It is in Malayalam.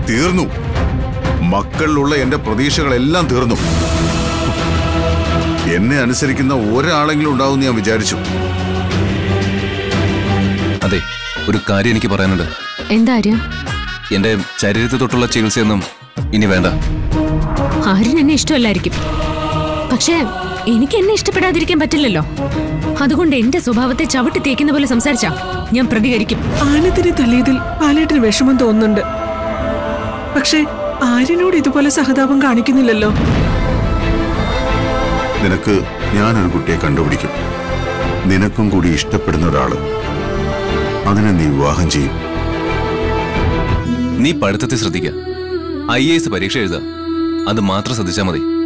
തീർന്നു മക്കളിലുള്ള എന്റെ പ്രതീക്ഷകളെല്ലാം തീർന്നു എന്നെ അനുസരിക്കുന്ന ഒരാളെങ്കിലും ഉണ്ടാവും ഞാൻ വിചാരിച്ചു അതെ ഒരു കാര്യം എനിക്ക് പറയാനുണ്ട് എന്താ ആര്യ എന്റെ ശരീരത്തെ തൊട്ടുള്ള ചികിത്സയൊന്നും ഇനി വേണ്ട ആര്യൻ എന്നെ ഇഷ്ടമല്ലായിരിക്കും പക്ഷേ എനിക്ക് എന്നെ ഇഷ്ടപ്പെടാതിരിക്കാൻ പറ്റില്ലല്ലോ അതുകൊണ്ട് എന്റെ സ്വഭാവത്തെ ചവിട്ടി തേക്കുന്ന പോലെ സംസാരിച്ചാ ഞാൻ പ്രതികരിക്കും ആനത്തിന് തല്ലിയതിൽ ബാലേട്ടന് വിഷമം തോന്നുന്നുണ്ട് പക്ഷേ ആര്യനോട് ഇതുപോലെ സഹതാപം കാണിക്കുന്നില്ലല്ലോ നിനക്ക് ഞാനൊരു കുട്ടിയെ കണ്ടുപിടിക്കും നിനക്കും കൂടി ഇഷ്ടപ്പെടുന്ന ഒരാള് അതിനെ നീ വിവാഹം ചെയ്യും നീ പഠിത്തത്തെ ശ്രദ്ധിക്കുക ഐ എ എസ് പരീക്ഷ എഴുതുക അത് മാത്രം ശ്രദ്ധിച്ചാൽ മതി